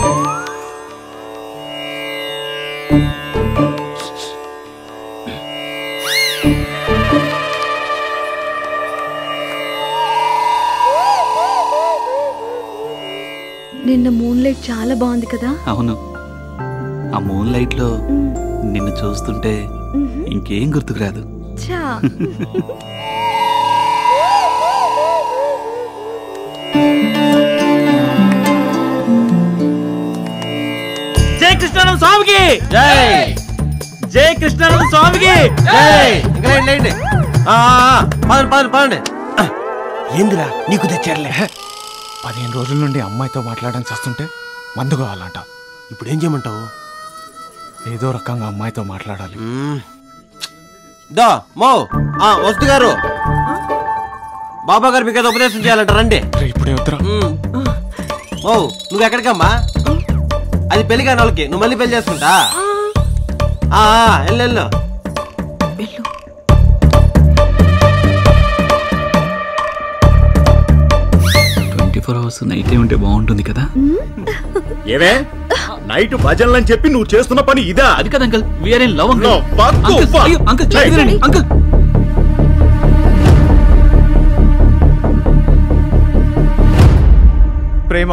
నిన్న moon light చాలా బాగుంది కదా అవును ఆ మూన్ లైట్ లో నిన్ను చూస్తుంటే ఇంకేం గుర్తుకు రాదు చా జై కృష్ణానంద స్వామికి జై జై కృష్ణానంద స్వామికి జై ఇంకా లేండి, లేండి. ఆ, ఆ, ఆ, పదండి పదండి పదండి ఏందిరా నీకు తెచ్చారులే పదిహేను రోజుల నుండి అమ్మాయితో మాట్లాడడం చేస్తుంటే మందు కావాలంట ఇప్పుడు ఏం చేయమంటావు ఏదో రకంగా అమ్మాయితో మాట్లాడాలి దా మో ఆ వస్తు గారు బాబా గారు మీకు ఏదో ఉపదేశం చేయాలంట రండి ఇప్పుడే వద్దురా ఓ నువ్వు ఎక్కడికమ్మా అది పెళ్లి కాని వాళ్ళకి నువ్వు మళ్ళీ పెళ్లి చేసుకుంటా ఆ, ఆ, వెళ్ళు వెళ్ళు ట్వంటీ ఫోర్ అవర్స్ నైట్ ఉంటే బాగుంటుంది కదా ఏవే నైట్ భజనలని చెప్పి నువ్వు చేస్తున్న పని ఇదా అది కదా uncle we are in love No, fuck you, fuck. Uncle Hey. Uncle ప్రేమ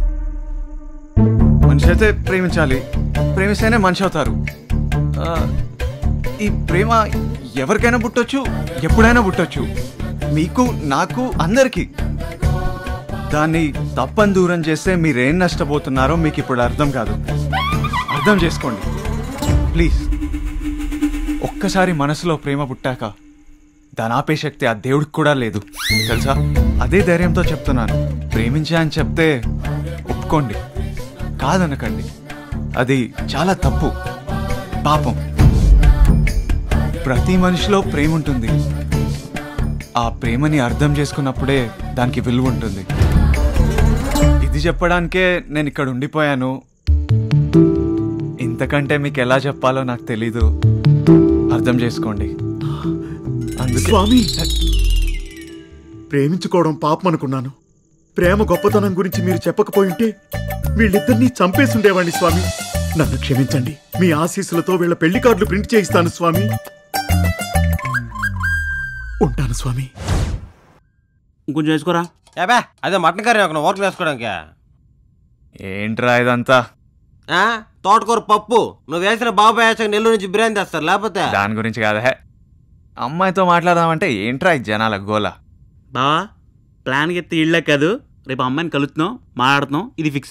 మనిషి అయితే ప్రేమించాలి ప్రేమిస్తేనే మనిషి అవుతారు ఆ, ఈ ప్రేమ ఎవరికైనా పుట్టొచ్చు ఎప్పుడైనా పుట్టొచ్చు మీకు నాకు అందరికీ దాన్ని తప్పని దూరం చేస్తే మీరేం నష్టపోతున్నారో మీకు ఇప్పుడు అర్థం కాదు అర్థం చేసుకోండి ప్లీజ్ ఒక్కసారి మనసులో ప్రేమ పుట్టాక దాని ఆపే శక్తి ఆ దేవుడికి కూడా లేదు తెలుసా అదే ధైర్యంతో చెప్తున్నాను ప్రేమించా అని చెప్తే ఒప్పుకోండి కాదనకండి అది చాలా తప్పు పాపం ప్రతి మనిషిలో ప్రేమ ఉంటుంది ఆ ప్రేమని అర్థం చేసుకున్నప్పుడే దానికి విలువ ఉంటుంది ఇది చెప్పడానికే నేను ఇక్కడ ఉండిపోయాను ఇంతకంటే మీకు ఎలా చెప్పాలో నాకు తెలీదు అర్థం చేసుకోండి అందుకే స్వామి ప్రేమించుకోవడం పాపం అనుకున్నాను ప్రేమ గొప్పతనం గురించి మీరు చెప్పకపోయింటే వీళ్ళిద్దరినీ చంపేసుండేవాణ్ణి స్వామి నన్ను క్షమించండి మీ ఆశీస్సులతో వీళ్ళ పెళ్లి కార్డులు ప్రింట్ చేయిస్తాను స్వామి ఉంటాను స్వామి ఇంకొంచెం వేసుకోరా ఏబే అదే మటన్ కర్రీ ఒక ఓట్లు వేసుకోవడానికి ఏంట్రా ఇదంతా ఆ, తోటకూర పప్పు నువ్వు వేసిన బాబాయ్ వేసాక నెల్లూరు నుంచి బిర్యానీ తెస్తారు లేకపోతే దాని గురించి కాదా అమ్మాయితో మాట్లాడదామంటే ఏంట్రా ఈ జనాల గోల బావా ప్లాన్ ఎత్తి ఇళ్ళే కాదు రేపు అమ్మాయిని కలుస్తున్నాం మాట్లాడుతున్నాం ఇది ఫిక్స్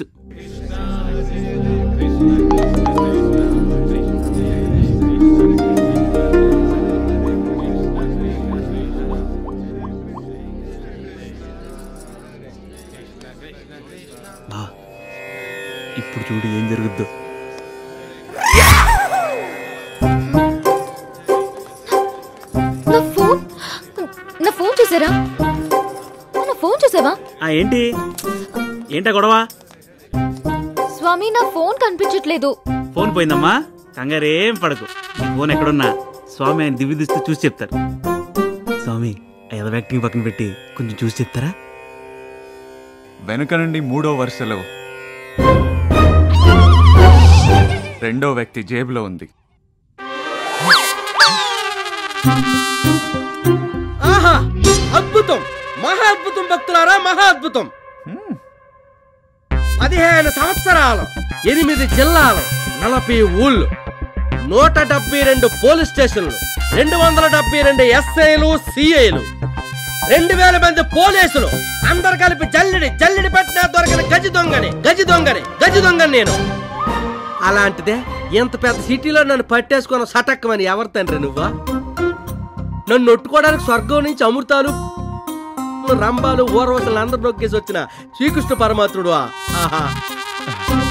బా ఇప్పుడు చూడు ఏం జరుగుద్దో నా ఫోన్ నా ఫోన్ చూసారా నా ఫోన్ చూసావా ఆ ఏంటి ఏంటా గొడవ స్వామి నా ఫోన్ కనిపించట్లేదు ఫోన్ పోయిందమ్మా కంగారేం పడకు నీ ఫోన్ ఎక్కడున్నా స్వామి ఆయన దివ్య దృష్టి చూసి చెప్తారు స్వామి ఆ ఎద వ్యక్తిని పక్కన పెట్టి కొంచెం చూసి చెప్తారా వెనుక నుండి మూడో వరుసలో రెండో వ్యక్తి జేబులో ఉంది ఆహా అద్భుతం మహా అద్భుతం భక్తులారా మహా అద్భుతం పదిహేను సంవత్సరాలు ఎనిమిది జిల్లాలు నలభై ఊళ్ళు నూట డెబ్బై రెండు పోలీస్ స్టేషన్లు రెండు వందల డెబ్బై రెండు ఎస్ఐలు సిఐలు రెండు వేల మంది పోలీసులు అందరు కలిపి జల్లిడి జల్లిడి పట్టినా దొరకని గజి దొంగని గజి దొంగని గజి దొంగని నేను అలాంటిదే ఇంత పెద్ద సిటీలో నన్ను పట్టేసుకున్న సటక్కమని ఎవరు తండ్రి నువ్వా నన్ను నొట్టుకోవడానికి స్వర్గం నుంచి అమృతాలు రంబాలు ఊర్వశలు అందరు నొక్కేసి వచ్చిన శ్రీకృష్ణ పరమాత్ముడు ఆహా